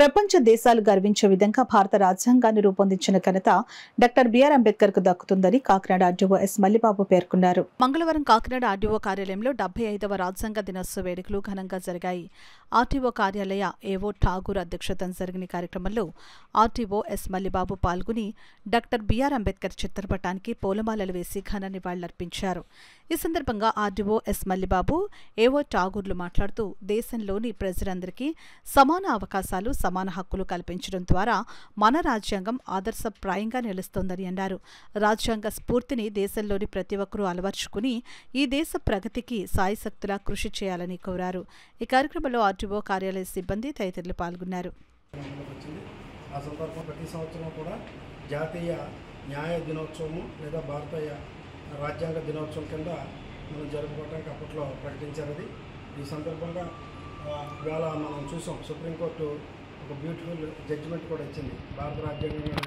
ప్రపంచ దేశాలు గర్వించే విధంగా భారత రాజ్యాంగాన్ని రూపొందించిన ఘనత డాక్టర్ బిఆర్ అంబేద్కర్ కు దక్కుతుందని కాకినాడ ఆర్డీఓ ఎస్ మల్లిబాబు పేర్కొన్నారు మంగళవారం కాకినాడ ఆర్డీఓ కార్యాలయంలో డెబ్బై ఐదవ రాజ్యాంగ దినోత్సవ వేడుకలు ఘనంగా జరిగాయి ఆర్టీఓ కార్యాలయ ఏవో ఠాగూర్ అధ్యక్షతన జరిగిన ఈ కార్యక్రమంలో ఆర్టీఓ ఎస్ మల్లిబాబు పాల్గొని డాక్టర్ బిఆర్ అంబేద్కర్ చిత్రపటానికి పూలమాలలు వేసి ఘన నివాళులర్పించారు ఈ సందర్భంగా ఆర్డీఓ ఎస్ మల్లిబాబు ఏవో ఠాగూర్లు మాట్లాడుతూ దేశంలోని ప్రజలందరికీ సమాన అవకాశాలు సమాన హక్కులు కల్పించడం ద్వారా మన రాజ్యాంగం ఆదర్శప్రాయంగా నిలుస్తోందని అన్నారు రాజ్యాంగ స్ఫూర్తిని దేశంలోని ప్రతి ఒక్కరూ అలవర్చుకుని ఈ దేశ ప్రగతికి సాయశక్తులా కృషి చేయాలని కోరారు ఈ కార్యక్రమంలో ఆర్టీఓ కార్యాలయ సిబ్బంది తదితరులు పాల్గొన్నారు అమలులోకి వచ్చింది ఆ సందర్భం ప్రతి సంవత్సరం కూడా జాతీయ న్యాయ దినోత్సవము లేదా భారతీయ రాజ్యాంగ దినోత్సవం కింద మనం జరుపుకోవడానికి అప్పట్లో ప్రకటించారు అది ఈ సందర్భంగా ఆ, ఇవాళ మనం చూసాం సుప్రీంకోర్టు ఒక బ్యూటిఫుల్ జడ్జిమెంట్ కూడా ఇచ్చింది భారత రాజ్యాంగం